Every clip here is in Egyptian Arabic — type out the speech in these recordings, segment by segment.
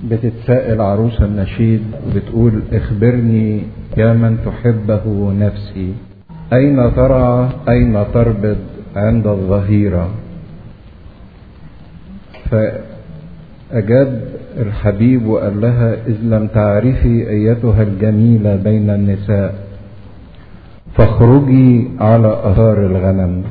بتتسائل عروس النشيد وبتقول اخبرني يا من تحبه نفسي أين ترعى أين تربض عند الظهيرة فأجاب الحبيب وقال لها إذ لم تعرفي أيتها الجميلة بين النساء فاخرجي على أثار الغنم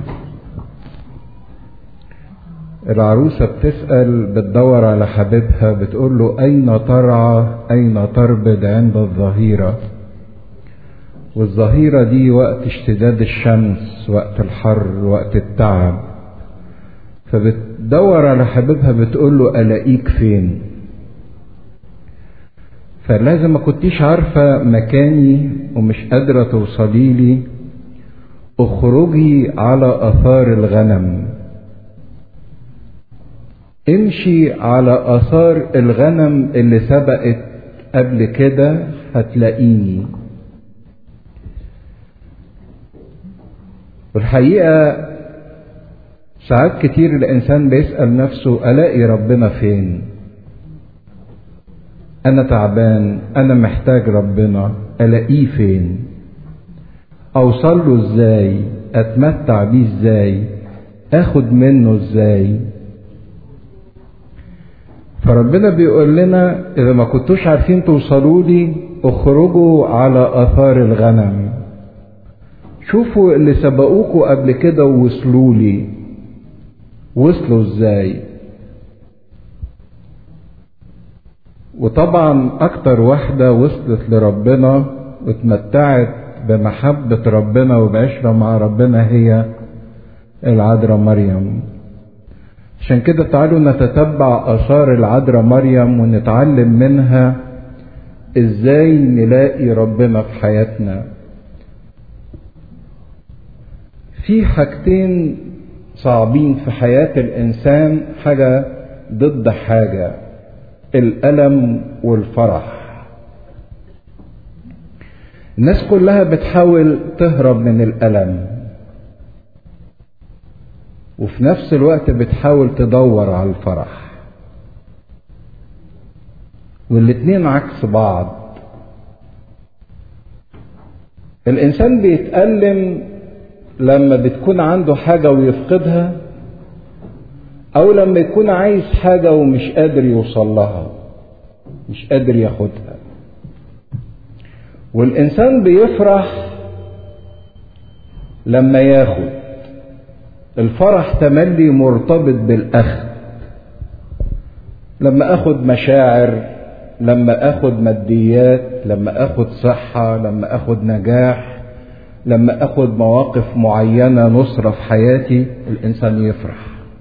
العروسة بتسأل بتدور على حبيبها بتقول له أين ترعى أين تربد عند الظهيرة والظهيرة دي وقت اشتداد الشمس وقت الحر وقت التعب فبتدور على حبيبها بتقول له ألاقيك فين فلازم ما كنتيش عارفة مكاني ومش قادرة توصلي لي اخرجي على أثار الغنم امشي على اثار الغنم اللي سبقت قبل كده هتلاقيني والحقيقة ساعات كتير الإنسان بيسأل نفسه ألاقي ربنا فين أنا تعبان أنا محتاج ربنا ألاقيه فين أوصل له إزاي أتمتع بيه إزاي أخد منه إزاي فربنا بيقول لنا إذا ما كنتوش عارفين توصلوا لي اخرجوا على آثار الغنم شوفوا اللي سبقوكوا قبل كده ووصلوا لي وصلوا ازاي وطبعا اكتر واحدة وصلت لربنا واتمتعت بمحبة ربنا وبعشرة مع ربنا هي العذراء مريم عشان كده تعالوا نتتبع آثار العذراء مريم ونتعلم منها ازاي نلاقي ربنا في حياتنا في حاجتين صعبين في حياة الإنسان حاجة ضد حاجة الألم والفرح الناس كلها بتحاول تهرب من الألم وفي نفس الوقت بتحاول تدور على الفرح والاتنين عكس بعض الإنسان بيتألم لما بتكون عنده حاجة ويفقدها أو لما يكون عايز حاجة ومش قادر يوصل لها مش قادر ياخدها والإنسان بيفرح لما ياخد الفرح تملي مرتبط بالأخذ لما أخد مشاعر لما أخد ماديات لما أخد صحة لما أخد نجاح لما اخد مواقف معينة نصرة في حياتي الانسان يفرح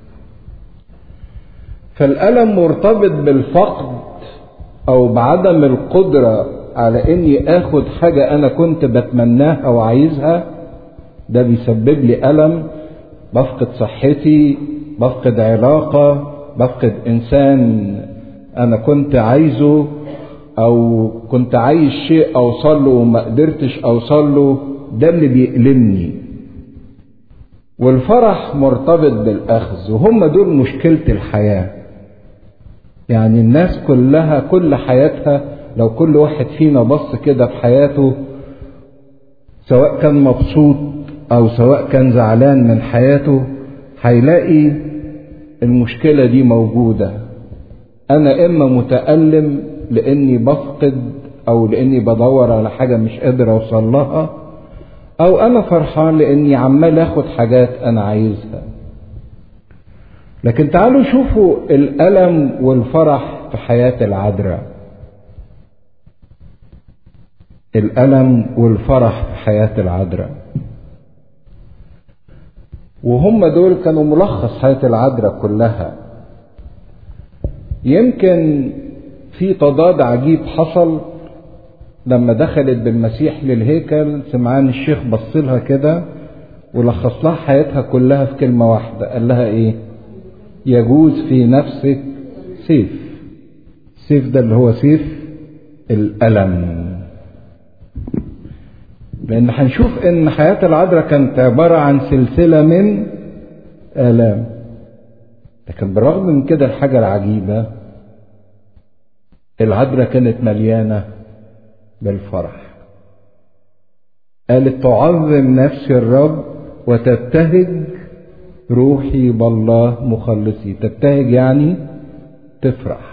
فالالم مرتبط بالفقد او بعدم القدرة على اني اخد حاجة انا كنت بتمناها وعايزها ده بيسبب لي الم بفقد صحتي بفقد علاقة بفقد انسان انا كنت عايزه او كنت عايز شيء اوصل له وما قدرتش اوصل له ده اللي بيألمني والفرح مرتبط بالأخذ وهم دول مشكلة الحياة يعني الناس كلها كل حياتها لو كل واحد فينا بص كده في حياته سواء كان مبسوط أو سواء كان زعلان من حياته هيلاقي المشكلة دي موجودة أنا إما متألم لأني بفقد أو لأني بدور على حاجة مش قادر أوصل لها او انا فرحان لاني عمال اخد حاجات انا عايزها لكن تعالوا شوفوا الالم والفرح في حياه العذراء الالم والفرح في حياه العذراء وهم دول كانوا ملخص حياه العذراء كلها يمكن في تضاد عجيب حصل لما دخلت بالمسيح للهيكل سمعان الشيخ بص لها كده ولخص لها حياتها كلها في كلمة واحدة قال لها ايه يجوز في نفسك سيف السيف ده اللي هو سيف الألم لأن هنشوف إن حياة العذراء كانت عبارة عن سلسلة من آلام لكن بالرغم من كده الحاجة العجيبة العذراء كانت مليانة بالفرح قالت تعظم نفسي الرب وتبتهج روحي بالله مخلصي تبتهج يعني تفرح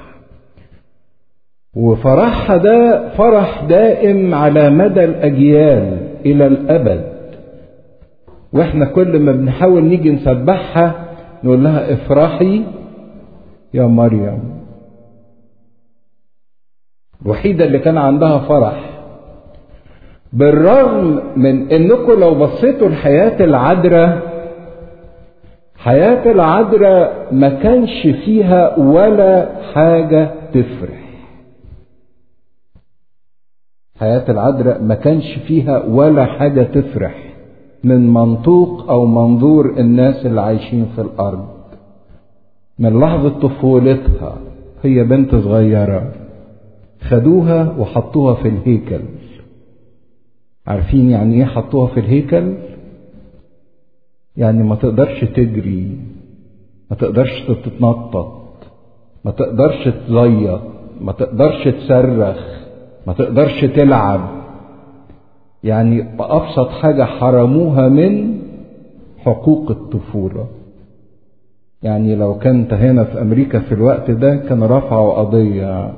وفرحها ده فرح دائم على مدى الأجيال إلى الأبد واحنا كل ما بنحاول نيجي نسبحها نقول لها افرحي يا مريم الوحيدة اللي كان عندها فرح بالرغم من انكم لو بصيتوا لحياة العذراء حياة العذراء ما كانش فيها ولا حاجة تفرح حياة العذراء ما كانش فيها ولا حاجة تفرح من منطوق او منظور الناس اللي عايشين في الارض من لحظة طفولتها هي بنت صغيرة خدوها وحطوها في الهيكل عارفين يعني ايه حطوها في الهيكل يعني ما تقدرش تجري ما تقدرش تتنطط ما تقدرش تزيط ما تقدرش تصرخ ما تقدرش تلعب يعني بأبسط حاجة حرموها من حقوق الطفولة يعني لو كنت هنا في أمريكا في الوقت ده كان رفعوا قضية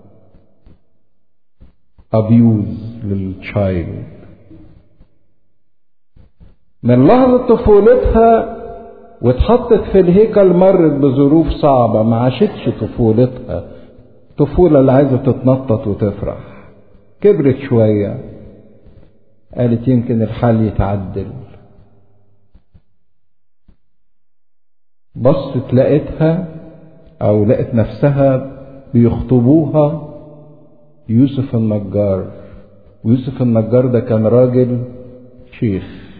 abuse للتشايلد من لحظة طفولتها واتحطت في الهيكل مرت بظروف صعبة ما عاشتش طفولتها طفولة اللي عايزة تتنطط وتفرح كبرت شوية قالت يمكن الحال يتعدل بصت لقيتها او لقت نفسها بيخطبوها يوسف النجار ويوسف النجار ده كان راجل شيخ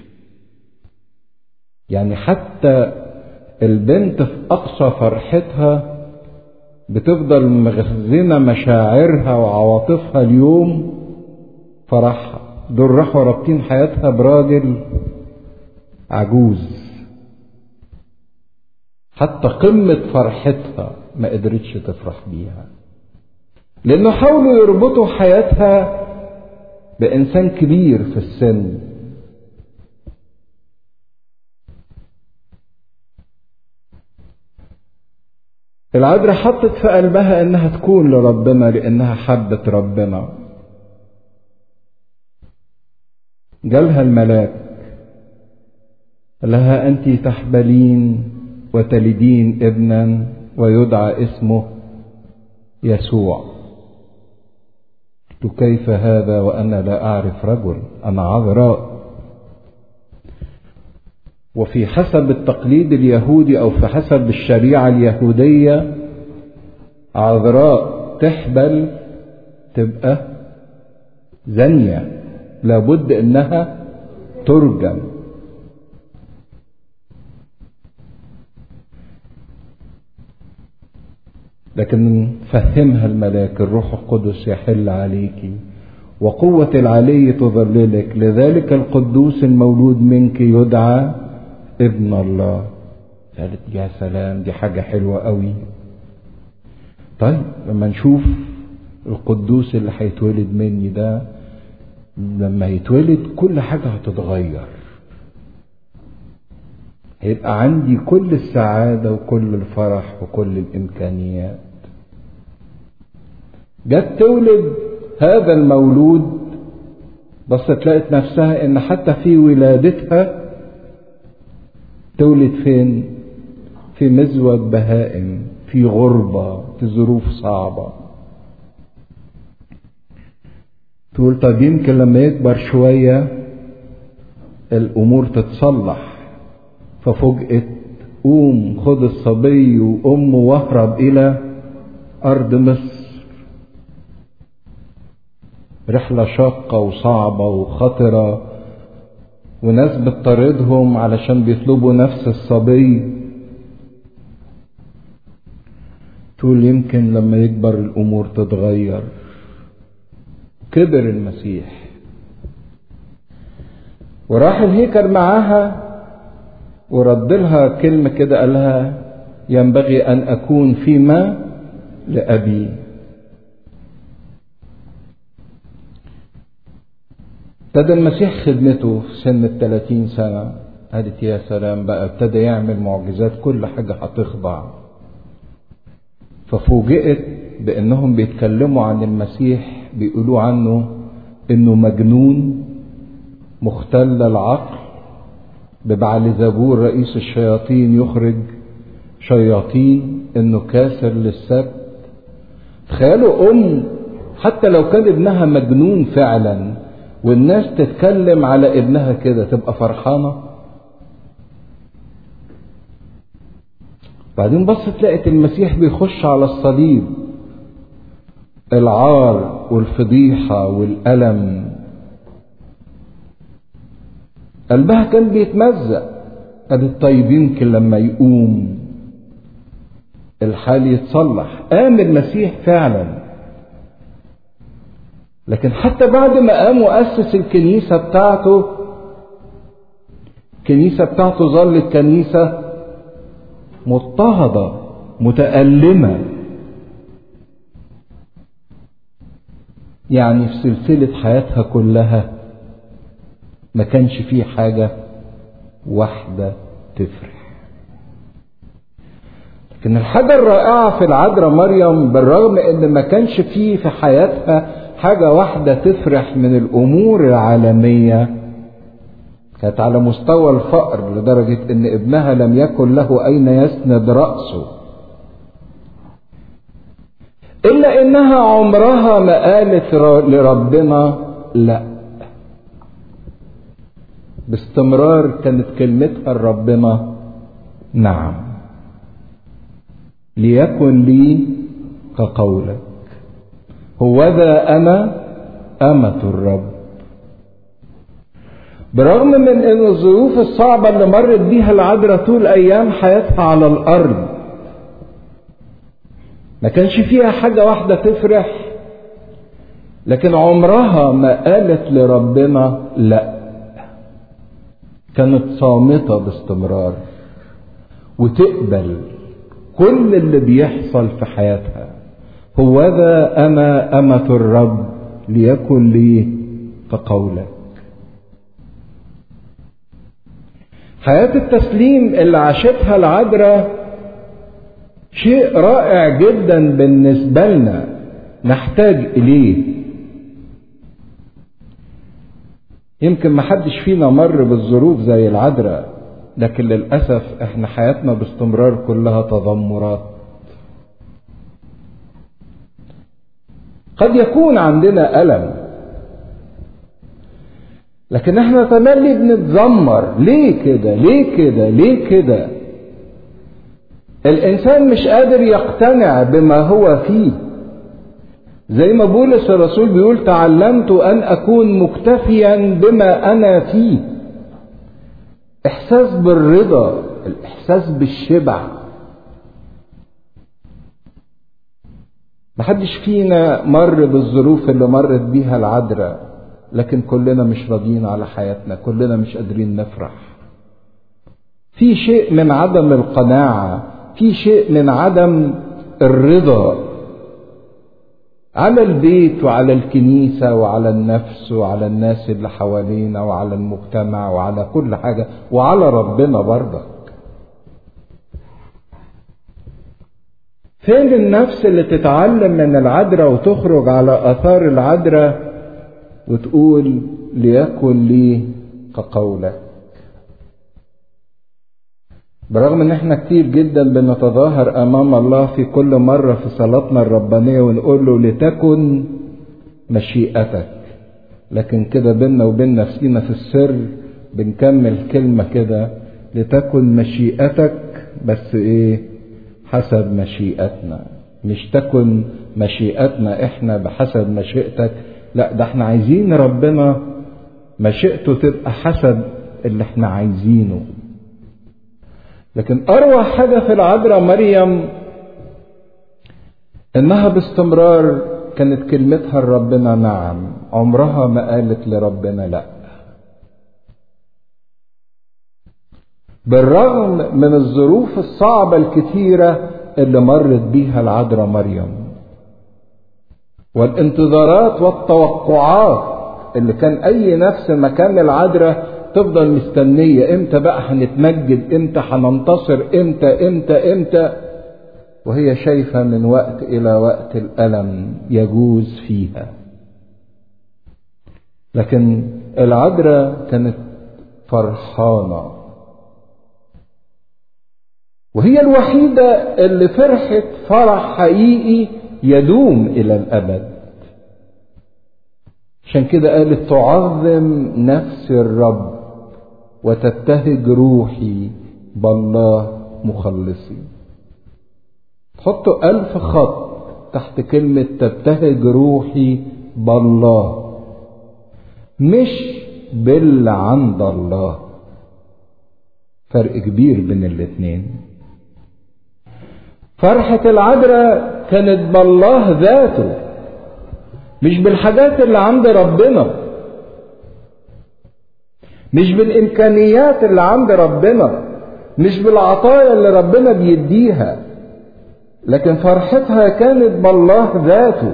يعني حتى البنت في اقصى فرحتها بتفضل مخزنه مشاعرها وعواطفها اليوم فرحها دول راحوا رابطين حياتها براجل عجوز حتى قمة فرحتها ما قدرتش تفرح بيها لأنه حاولوا يربطوا حياتها بإنسان كبير في السن العذراء حطت في قلبها انها تكون لربنا لانها حبت ربنا جالها الملاك لها انت تحبلين وتلدين ابنا ويدعى اسمه يسوع قلت كيف هذا وانا لا اعرف رجل انا عذراء وفي حسب التقليد اليهودي او في حسب الشريعه اليهوديه عذراء تحبل تبقى زانيه لابد انها ترجم لكن فهمها الملاك الروح القدس يحل عليك وقوة العلي تظللك لذلك القدوس المولود منك يدعى ابن الله قالت يا سلام دي حاجة حلوة قوي طيب لما نشوف القدوس اللي هيتولد مني ده لما يتولد كل حاجة هتتغير هيبقى عندي كل السعادة وكل الفرح وكل الإمكانيات جت تولد هذا المولود بس تلاقت نفسها ان حتى في ولادتها تولد فين في مزود بهائم في غربة في ظروف صعبة تقول طب يمكن لما يكبر شوية الأمور تتصلح ففجأت قوم خد الصبي وأمه واهرب إلى أرض مصر رحلة شاقة وصعبة وخطرة وناس بتطاردهم علشان بيطلبوا نفس الصبي تقول يمكن لما يكبر الأمور تتغير كبر المسيح وراح الهيكل معاها ورد لها كلمة كده قالها ينبغي أن أكون فيما لأبي ابتدى المسيح خدمته في سن الثلاثين سنة قالت يا سلام بقى ابتدى يعمل معجزات كل حاجة هتخضع ففوجئت بانهم بيتكلموا عن المسيح بيقولوا عنه انه مجنون مختل العقل ببعل زبور رئيس الشياطين يخرج شياطين انه كاسر للسبت تخيلوا ام حتى لو كان ابنها مجنون فعلا والناس تتكلم على ابنها كده تبقى فرحانه بعدين بصت لقت المسيح بيخش على الصليب العار والفضيحة والألم قلبها كان بيتمزق قالت طيب يمكن لما يقوم الحال يتصلح قام المسيح فعلا لكن حتى بعد ما قام وأسس الكنيسة بتاعته الكنيسة بتاعته ظلت كنيسة مضطهدة متألمة يعني في سلسلة حياتها كلها ما كانش فيه حاجة واحدة تفرح لكن الحاجة الرائعة في العذراء مريم بالرغم ان ما كانش فيه في حياتها حاجة واحدة تفرح من الامور العالمية كانت على مستوى الفقر لدرجة ان ابنها لم يكن له اين يسند رأسه الا انها عمرها ما قالت لربنا لا باستمرار كانت كلمتها لربنا نعم ليكن لي كقولك هوذا انا امة الرب برغم من ان الظروف الصعبة اللي مرت بيها العذراء طول ايام حياتها على الارض ما كانش فيها حاجة واحدة تفرح لكن عمرها ما قالت لربنا لا كانت صامتة باستمرار وتقبل كل اللي بيحصل في حياتها هوذا أنا أمة الرب ليكن لي كقولك حياة التسليم اللي عاشتها العذراء شيء رائع جدا بالنسبة لنا نحتاج إليه يمكن ما حدش فينا مر بالظروف زي العذراء لكن للأسف احنا حياتنا باستمرار كلها تذمرات قد يكون عندنا ألم لكن احنا تملي بنتذمر ليه كده ليه كده ليه كده الانسان مش قادر يقتنع بما هو فيه زي ما بولس الرسول بيقول تعلمت ان اكون مكتفيا بما انا فيه احساس بالرضا الاحساس بالشبع محدش فينا مر بالظروف اللي مرت بيها العذراء لكن كلنا مش راضيين على حياتنا كلنا مش قادرين نفرح في شيء من عدم القناعه في شيء من عدم الرضا على البيت وعلى الكنيسة وعلى النفس وعلى الناس اللي حوالينا وعلى المجتمع وعلى كل حاجة وعلى ربنا برضك فين النفس اللي تتعلم من العذراء وتخرج على آثار العذراء وتقول ليكن لي كقولك برغم ان احنا كتير جدا بنتظاهر امام الله في كل مرة في صلاتنا الربانية ونقول له لتكن مشيئتك لكن كده بينا وبين نفسينا في السر بنكمل كلمة كده لتكن مشيئتك بس ايه حسب مشيئتنا مش تكن مشيئتنا احنا بحسب مشيئتك لا ده احنا عايزين ربنا مشيئته تبقى حسب اللي احنا عايزينه لكن اروع حاجه في العذراء مريم انها باستمرار كانت كلمتها لربنا نعم عمرها ما قالت لربنا لا بالرغم من الظروف الصعبة الكثيرة اللي مرت بيها العذراء مريم والانتظارات والتوقعات اللي كان اي نفس مكان العذراء تفضل مستنيه امتى بقى هنتمجد امتى هننتصر امتى امتى امتى وهي شايفه من وقت الى وقت الالم يجوز فيها لكن العذراء كانت فرحانه وهي الوحيده اللي فرحت فرح حقيقي يدوم الى الابد عشان كده قالت تعظم نفس الرب وتبتهج روحي بالله مخلصي حطوا ألف خط تحت كلمة تبتهج روحي بالله مش باللي عند الله فرق كبير بين الاتنين فرحة العذراء كانت بالله ذاته مش بالحاجات اللي عند ربنا مش بالامكانيات اللي عند ربنا مش بالعطايا اللي ربنا بيديها لكن فرحتها كانت بالله ذاته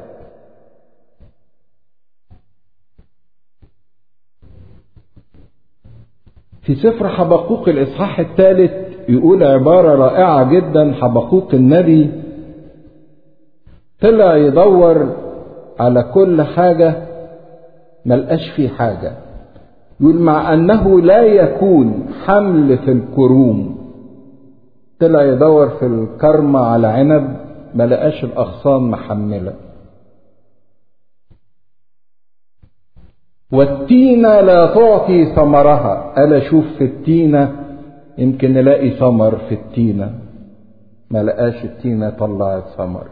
في سفر حبقوق الاصحاح الثالث يقول عباره رائعه جدا حبقوق النبي طلع يدور على كل حاجه ملقاش فيه حاجه يقول مع انه لا يكون حمل في الكروم طلع يدور في الكرمة على عنب ما لقاش الاغصان محملة والتينة لا تعطي ثمرها ألا شوف في التينة يمكن نلاقي ثمر في التينة ما لقاش التينة طلعت ثمر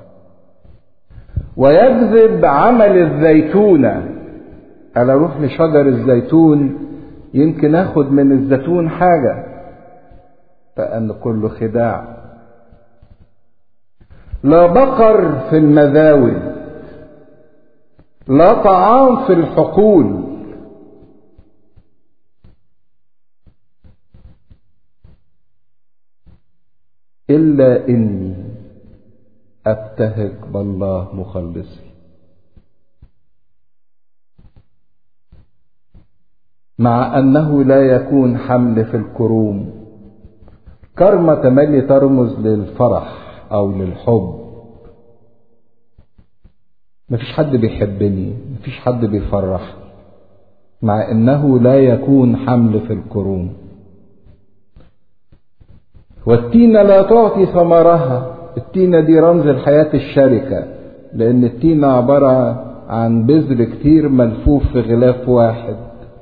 ويجذب عمل الزيتونه انا اروح لشجر الزيتون يمكن اخد من الزيتون حاجة فان كله خداع لا بقر في المذاود لا طعام في الحقول الا اني ابتهج بالله مخلصي مع أنه لا يكون حمل في الكروم كرمة تملي ترمز للفرح أو للحب مفيش حد بيحبني مفيش حد بيفرح مع أنه لا يكون حمل في الكروم والتينة لا تعطي ثمرها التينة دي رمز الحياة الشركة لأن التينة عبارة عن بذر كتير ملفوف في غلاف واحد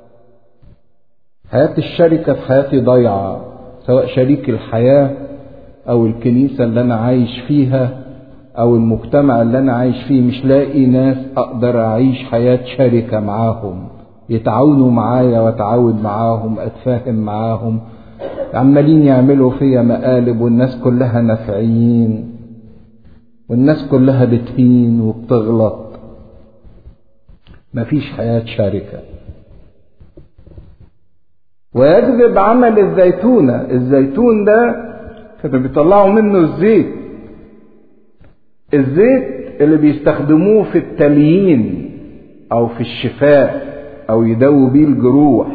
حياة الشركة في حياتي ضايعة سواء شريك الحياة أو الكنيسة اللي أنا عايش فيها أو المجتمع اللي أنا عايش فيه مش لاقي ناس أقدر أعيش حياة شركة معاهم يتعاونوا معايا وأتعاون معاهم أتفاهم معاهم عمالين يعملوا فيا مقالب والناس كلها نافعين والناس كلها بتهين وبتغلط مفيش حياة شركة ويجذب عمل الزيتونة الزيتون ده كانوا بيطلعوا منه الزيت الزيت اللي بيستخدموه في التليين او في الشفاء او يداووا بيه الجروح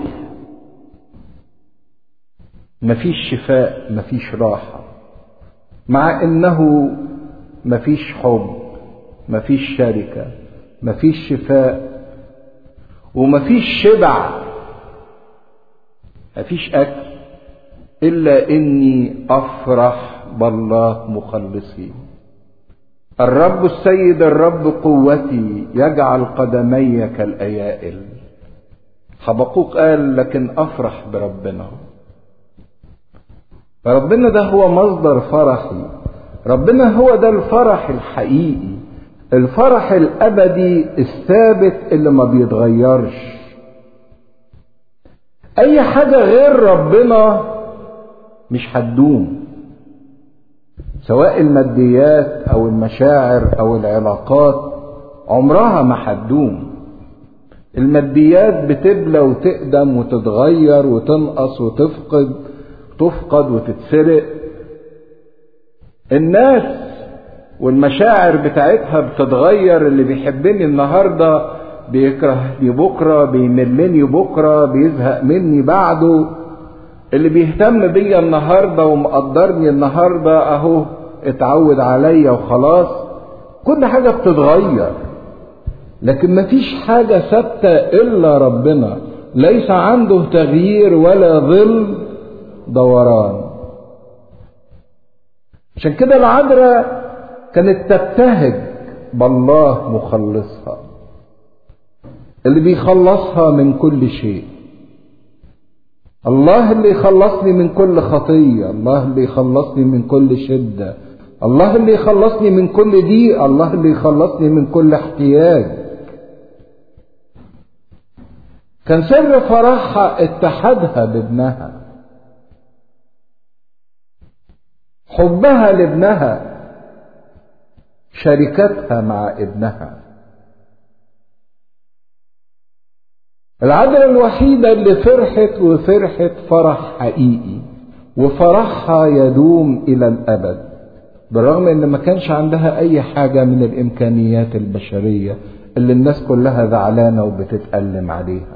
مفيش شفاء مفيش راحة مع انه مفيش حب مفيش شركة مفيش شفاء ومفيش شبع مفيش اكل الا اني افرح بالله مخلصي الرب السيد الرب قوتي يجعل قدمي كالايائل حبقوق قال لكن افرح بربنا فربنا ده هو مصدر فرحي ربنا هو ده الفرح الحقيقي الفرح الابدي الثابت اللي ما بيتغيرش اي حاجه غير ربنا مش هتدوم سواء الماديات او المشاعر او العلاقات عمرها ما هتدوم الماديات بتبلى وتقدم وتتغير وتنقص وتفقد تفقد وتتسرق الناس والمشاعر بتاعتها بتتغير اللي بيحبني النهارده بيكرهني بكرة بيملني بكرة بيزهق مني بعده اللي بيهتم بيا النهاردة ومقدرني النهاردة اهو اتعود عليا وخلاص كل حاجة بتتغير لكن مفيش حاجة ثابتة إلا ربنا ليس عنده تغيير ولا ظل دوران عشان كده العذراء كانت تبتهج بالله مخلصها اللي بيخلصها من كل شيء الله اللي يخلصني من كل خطية الله اللي يخلصني من كل شدة الله اللي يخلصني من كل ضيق الله اللي يخلصني من كل احتياج كان سر فرحها اتحادها بابنها حبها لابنها شركتها مع ابنها العذراء الوحيدة اللي فرحت وفرحت فرح حقيقي وفرحها يدوم إلى الأبد بالرغم ان ما كانش عندها اي حاجة من الامكانيات البشرية اللي الناس كلها زعلانة وبتتألم عليها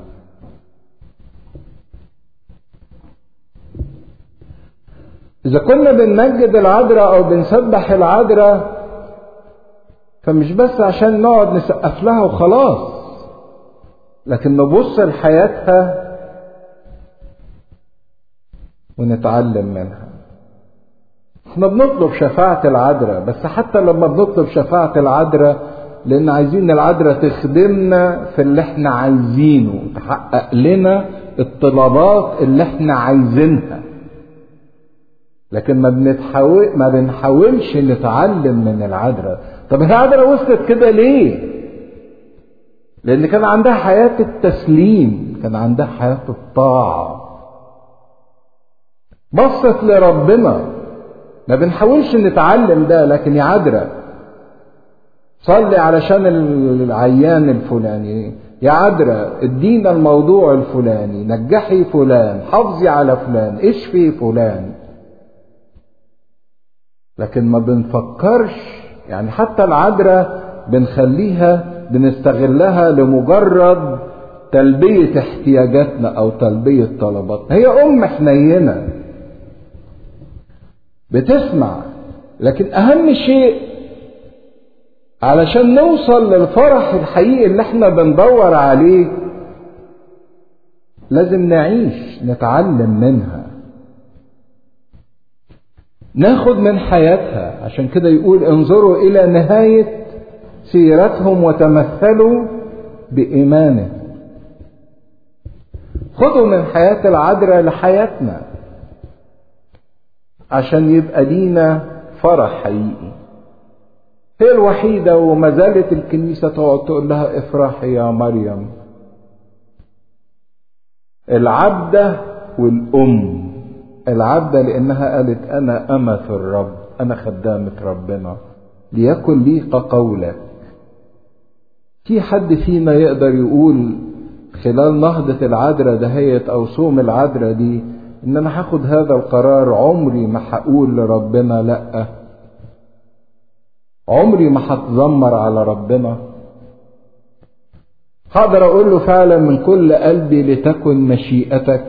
اذا كنا بنمجد العذراء او بنسبح العذراء فمش بس عشان نقعد نسقف لها وخلاص لكن نبص لحياتها ونتعلم منها احنا بنطلب شفاعة العذراء بس حتى لما بنطلب شفاعة العذراء لان عايزين العذراء تخدمنا في اللي احنا عايزينه تحقق لنا الطلبات اللي احنا عايزينها لكن ما بنتحاول ما بنحاولش نتعلم من العذراء طب العذراء وصلت كده ليه لان كان عندها حياة التسليم كان عندها حياة الطاعة بصت لربنا ما بنحاولش نتعلم ده لكن يا عذراء صلي علشان العيان الفلاني يا عذراء ادينا الموضوع الفلاني نجحي فلان حافظي على فلان اشفي فلان لكن ما بنفكرش يعني حتى العذراء بنخليها بنستغلها لمجرد تلبية احتياجاتنا او تلبية طلباتنا هي ام حنينة بتسمع لكن اهم شيء علشان نوصل للفرح الحقيقي اللي احنا بندور عليه لازم نعيش نتعلم منها ناخد من حياتها عشان كده يقول انظروا الى نهايه سيرتهم وتمثلوا بإيمانه خدوا من حياة العذراء لحياتنا عشان يبقى لينا فرح حقيقي هي الوحيدة وما زالت الكنيسة تقعد تقول لها افرحي يا مريم العبدة والأم العبدة لأنها قالت أنا أمة الرب أنا خدامة ربنا ليكن لي كقولك في حد فينا يقدر يقول خلال نهضة العذراء دهيت أو صوم العذراء دي إن أنا هاخد هذا القرار عمري ما هقول لربنا لأ عمري ما هتذمر على ربنا هقدر أقول له فعلا من كل قلبي لتكن مشيئتك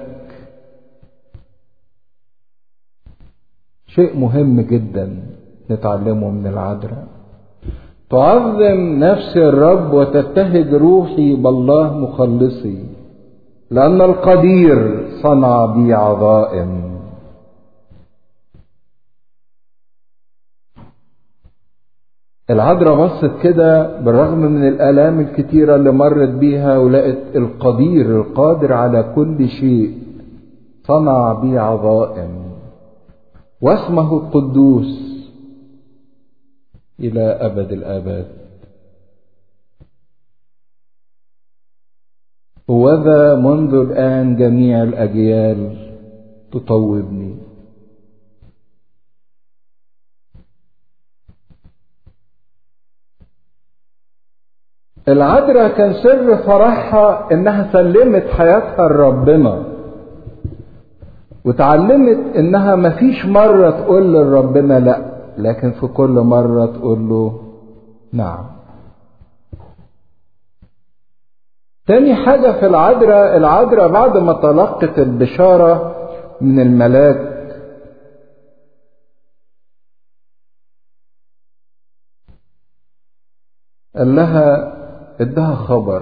شيء مهم جدا نتعلمه من العذراء تعظم نفسي الرب وتبتهج روحي بالله مخلصي لأن القدير صنع بي عظائم العذراء بصت كده بالرغم من الآلام الكتيرة اللي مرت بيها ولقت القدير القادر على كل شيء صنع بي عظائم واسمه القدوس إلى أبد الآباد وذا منذ الآن جميع الأجيال تطوبني العذراء كان سر فرحها انها سلمت حياتها لربنا وتعلمت انها مفيش مرة تقول لربنا لا لكن في كل مرة تقول له نعم تاني حاجة في العذراء العذراء بعد ما تلقت البشارة من الملاك قال لها ادها خبر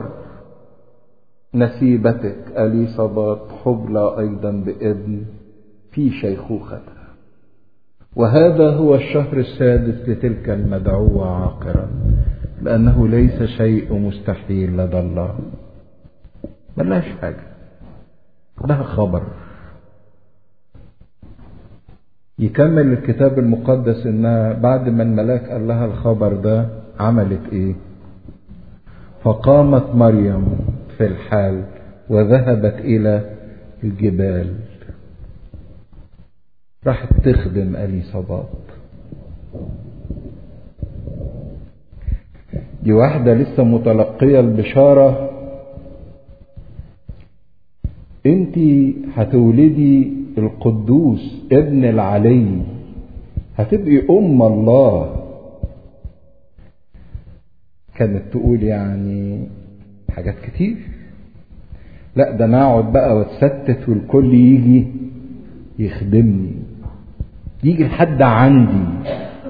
نسيبتك أليصابات حبلى أيضا بابن في شيخوختها وهذا هو الشهر السادس لتلك المدعوة عاقرا لأنه ليس شيء مستحيل لدى الله ملاش حاجة لها خبر يكمل الكتاب المقدس انها بعد ما الملاك قال لها الخبر ده عملت ايه فقامت مريم في الحال وذهبت الى الجبال راحت تخدم اليصابات دي واحده لسه متلقيه البشاره انت هتولدي القدوس ابن العلي هتبقي ام الله كانت تقول يعني حاجات كتير لا ده انا اقعد بقى واتستت والكل يجي يخدمني يجي لحد عندي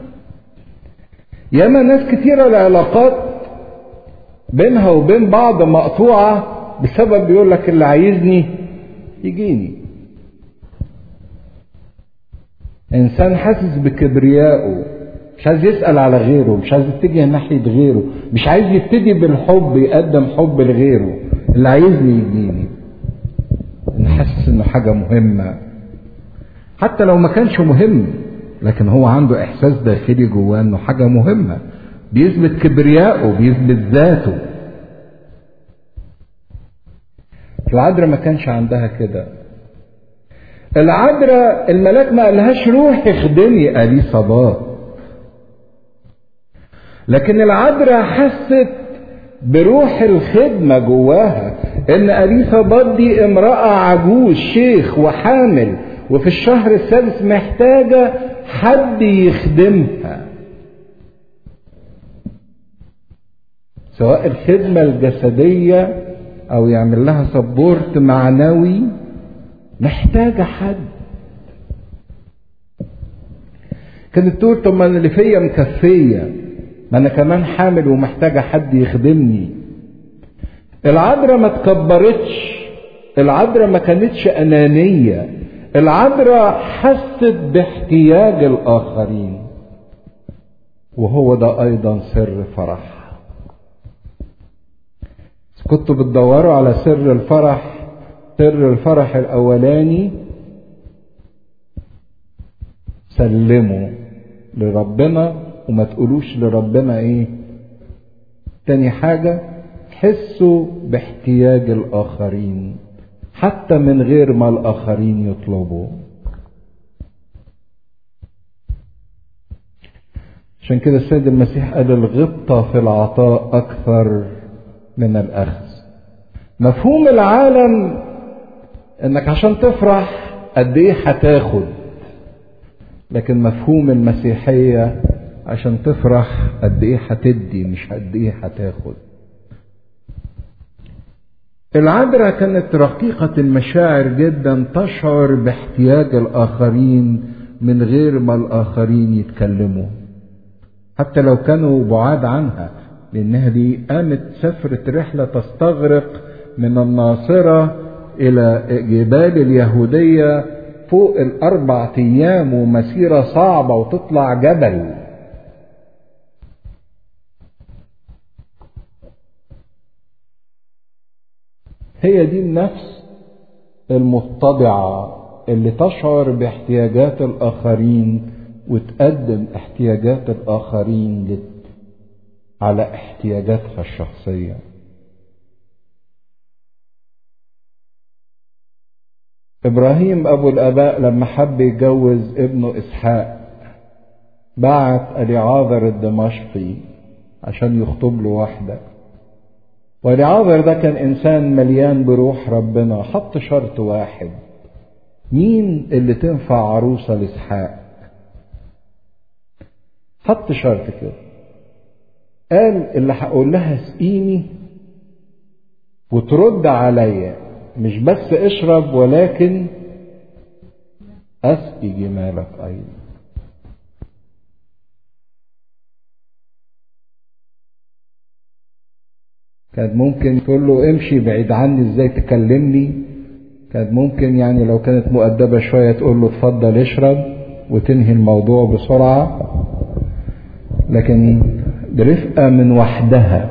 ياما ناس كتيرة العلاقات بينها وبين بعض مقطوعة بسبب بيقول لك اللي عايزني يجيني انسان حاسس بكبريائه مش عايز يسأل على غيره مش عايز يتجه ناحية غيره مش عايز يبتدي بالحب يقدم حب لغيره اللي عايزني يجيني انا حاسس انه حاجة مهمة حتى لو ما كانش مهم لكن هو عنده احساس داخلي جواه انه حاجة مهمة بيثبت كبريائه بيثبت ذاته العذراء ما كانش عندها كده العذراء الملاك ما قالهاش روحي خدمي اليصابات لكن العذراء حست بروح الخدمة جواها ان اليصابات دي امرأة عجوز شيخ وحامل وفي الشهر السادس محتاجة حد يخدمها سواء الخدمة الجسدية او يعمل لها سبورت معنوي محتاجة حد كانت تقول طب ما انا اللي فيا مكفية ما انا كمان حامل ومحتاجة حد يخدمني العذراء ما تكبرتش العذراء ما كانتش انانية العذراء حست باحتياج الاخرين وهو ده ايضا سر فرح كنتوا بتدوروا على سر الفرح سر الفرح الاولاني سلموا لربنا وما تقولوش لربنا ايه تاني حاجة حسوا باحتياج الاخرين حتى من غير ما الاخرين يطلبوا عشان كده السيد المسيح قال الغبطة في العطاء اكثر من الاخذ مفهوم العالم انك عشان تفرح قد ايه هتاخد لكن مفهوم المسيحية عشان تفرح قد ايه هتدي مش قد ايه هتاخد العذراء كانت رقيقة المشاعر جدا تشعر باحتياج الآخرين من غير ما الآخرين يتكلموا حتى لو كانوا بعاد عنها لأنها دي قامت سافرت رحلة تستغرق من الناصرة إلى جبال اليهودية فوق الأربع أيام ومسيرة صعبة وتطلع جبل هي دي النفس المتضعة اللي تشعر باحتياجات الآخرين وتقدم احتياجات الآخرين على احتياجاتها الشخصية إبراهيم أبو الآباء لما حب يتجوز ابنه إسحاق بعت أليعاذر الدمشقي عشان يخطب له واحدة ولعاذر ده كان إنسان مليان بروح ربنا حط شرط واحد مين اللي تنفع عروسة لإسحاق حط شرط كده قال اللي هقول لها اسقيني وترد عليا مش بس اشرب ولكن اسقي جمالك ايضا كانت ممكن تقول له امشي بعيد عني ازاي تكلمني كانت ممكن يعني لو كانت مؤدبة شوية تقول له اتفضل اشرب وتنهي الموضوع بسرعة لكن برفقة من وحدها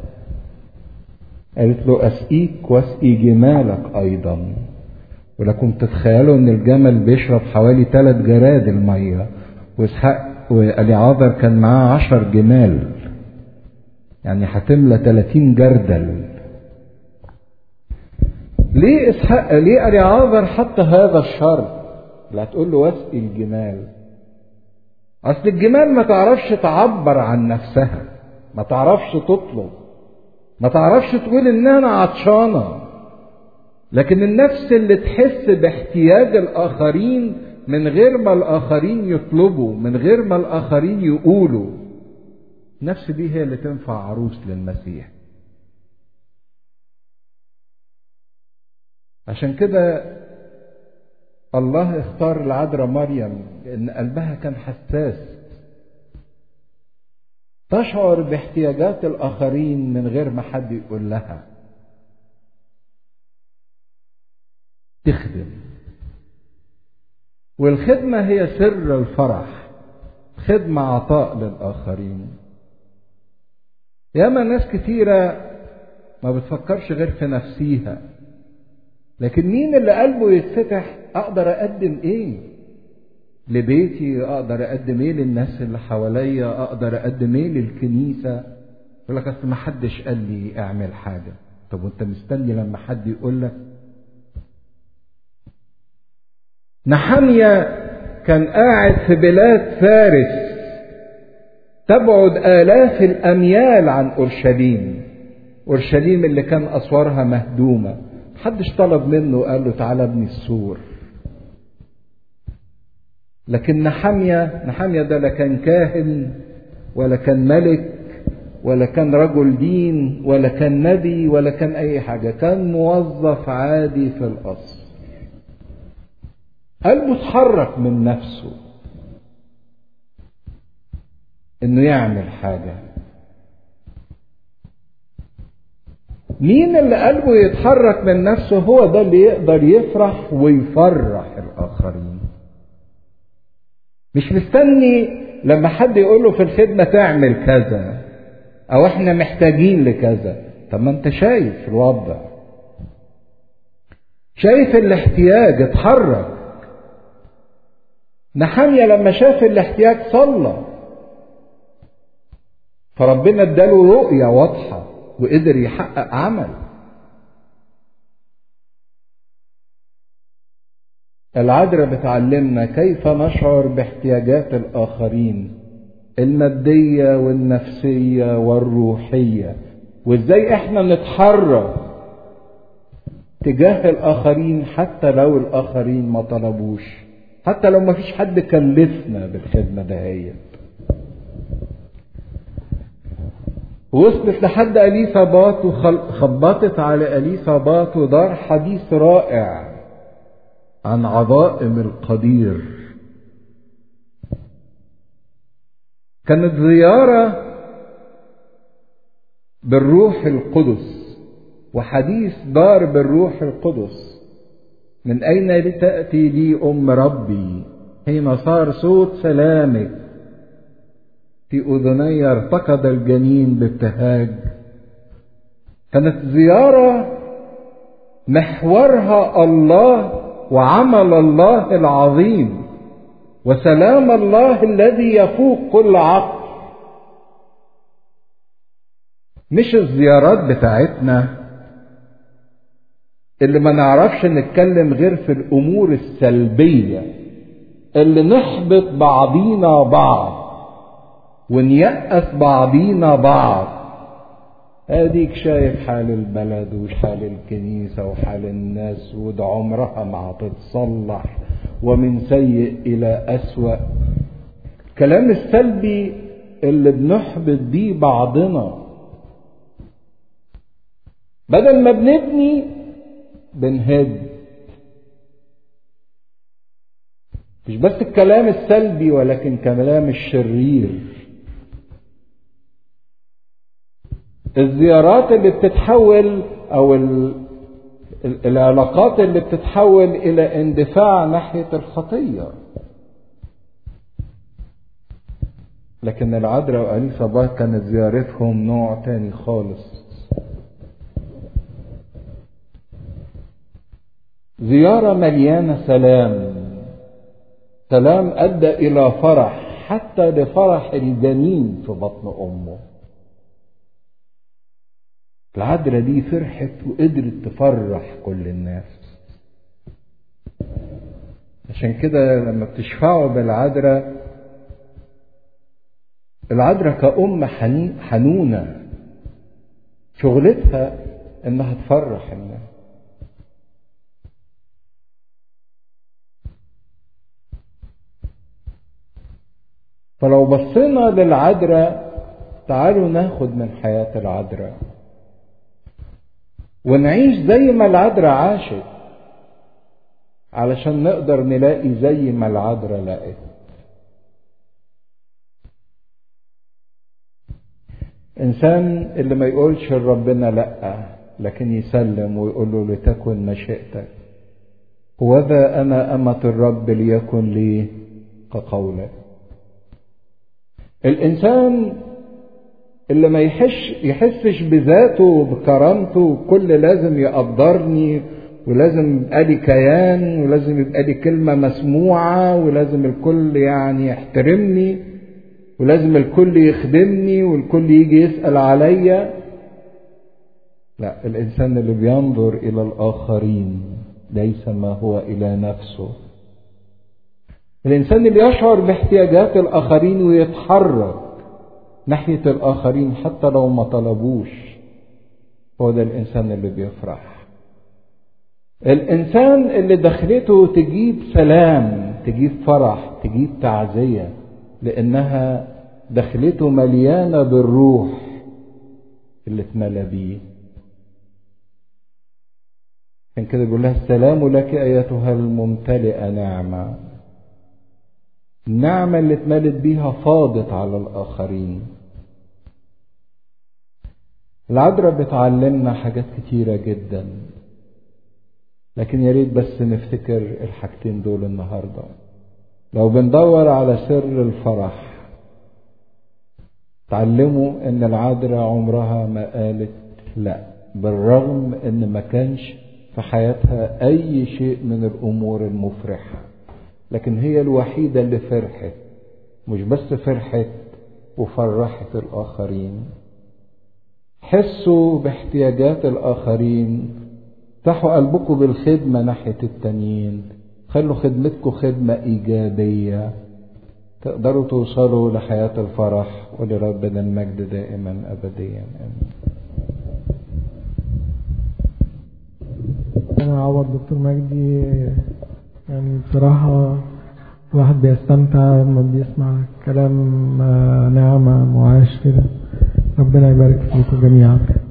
قالت له أسقيك واسقي جمالك أيضا ولكم تتخيلوا إن الجمل بيشرب حوالي ثلاث جراد المية وإسحاق وأليعازر كان معاه عشر جمال يعني هتملى 30 جردل ليه اسحاق ليه اليعازر حط هذا الشرط لا تقول له واسقي الجمال اصل الجمال ما تعرفش تعبر عن نفسها ما تعرفش تطلب ما تعرفش تقول ان انا عطشانه لكن النفس اللي تحس باحتياج الاخرين من غير ما الاخرين يطلبوا من غير ما الاخرين يقولوا النفس دي هي اللي تنفع عروس للمسيح عشان كده الله اختار العذراء مريم لان قلبها كان حساس تشعر باحتياجات الاخرين من غير ما حد يقول لها تخدم والخدمه هي سر الفرح خدمه عطاء للاخرين ياما ناس كتيره ما بتفكرش غير في نفسيها لكن مين اللي قلبه يتفتح اقدر اقدم ايه لبيتي اقدر اقدم ايه للناس اللي حواليا اقدر اقدم ايه للكنيسه يقول لك اصل ما حدش قال لي اعمل حاجه طب وانت مستني لما حد يقول لك نحمية كان قاعد في بلاد فارس تبعد آلاف الأميال عن أورشليم أورشليم اللي كان أسوارها مهدومة محدش طلب منه قال له تعالى ابني السور لكن نحمية نحمية ده لا كان كاهن ولا كان ملك ولا كان رجل دين ولا كان نبي ولا كان أي حاجة كان موظف عادي في القصر قلبه اتحرك من نفسه انه يعمل حاجه مين اللي قلبه يتحرك من نفسه هو ده اللي يقدر يفرح ويفرح الاخرين مش مستني لما حد يقول له في الخدمه تعمل كذا او احنا محتاجين لكذا طب ما انت شايف الوضع شايف الاحتياج اتحرك نحمية لما شاف الاحتياج صلى فربنا اداله رؤية واضحة وقدر يحقق عمل العذراء بتعلمنا كيف نشعر باحتياجات الآخرين المادية والنفسية والروحية وازاي احنا نتحرك تجاه الآخرين حتى لو الآخرين ما طلبوش حتى لو ما فيش حد كلفنا بالخدمة دهيت وصلت لحد أليصابات وخبطت على أليصابات ودار حديث رائع عن عظائم القدير كانت زيارة بالروح القدس وحديث دار بالروح القدس من أين تأتي لي أم ربي حين صار صوت سلامك في أذني ارتقد الجنين بابتهاج كانت زيارة محورها الله وعمل الله العظيم وسلام الله الذي يفوق كل عقل مش الزيارات بتاعتنا اللي ما نعرفش نتكلم غير في الامور السلبيه اللي نحبط بعضينا بعض ونيأس بعضينا بعض اديك شايف حال البلد وحال الكنيسة وحال الناس وده عمرها ما هتتصلح ومن سيء إلى أسوأ الكلام السلبي اللي بنحبط بيه بعضنا بدل ما بنبني بنهد مش بس الكلام السلبي ولكن كلام الشرير الزيارات اللي بتتحول او العلاقات اللي بتتحول الى اندفاع ناحيه الخطيه لكن العذراء وأليصابات كانت زيارتهم نوع تاني خالص زيارة مليانة سلام سلام أدى إلى فرح حتى لفرح الجنين في بطن أمه العذراء دي فرحت وقدرت تفرح كل الناس عشان كده لما بتشفعوا بالعذراء العذراء كأم حنونة شغلتها انها تفرح الناس فلو بصينا للعذراء تعالوا ناخد من حياة العذراء ونعيش زي ما العذراء عاشت علشان نقدر نلاقي زي ما العذراء لقت انسان اللي ما يقولش لربنا لا لكن يسلم ويقول له لتكن مشيئتك وذا انا امه الرب ليكن لي كقولك الانسان اللي ما يحش يحسش بذاته وبكرامته كل لازم يقدرني ولازم يبقى لي كيان ولازم يبقى لي كلمه مسموعه ولازم الكل يعني يحترمني ولازم الكل يخدمني والكل يجي يسأل عليا لا الإنسان اللي بينظر إلى الآخرين ليس ما هو إلى نفسه الإنسان اللي يشعر باحتياجات الآخرين ويتحرك ناحية الآخرين حتى لو ما طلبوش هو ده الإنسان اللي بيفرح الإنسان اللي دخلته تجيب سلام تجيب فرح تجيب تعزية لأنها دخلته مليانة بالروح اللي اتملى بيه عشان كده بيقول لها السلام لك أيتها الممتلئة نعمة النعمة اللي اتملت بيها فاضت على الآخرين العذراء بتعلمنا حاجات كتيرة جدا لكن يا ريت بس نفتكر الحاجتين دول النهارده لو بندور على سر الفرح تعلموا ان العذراء عمرها ما قالت لا بالرغم ان ما كانش في حياتها اي شيء من الامور المفرحه لكن هي الوحيده اللي فرحت مش بس فرحت وفرحت الاخرين حسوا باحتياجات الاخرين افتحوا قلبكم بالخدمه ناحيه التانيين خلوا خدمتكم خدمة إيجابية تقدروا توصلوا لحياة الفرح ولربنا المجد دائما أبديا آمين أنا عوض دكتور مجدي يعني بصراحة الواحد بيستمتع لما بيسمع كلام نعمة معاش كده ربنا يبارك فيكم جميعا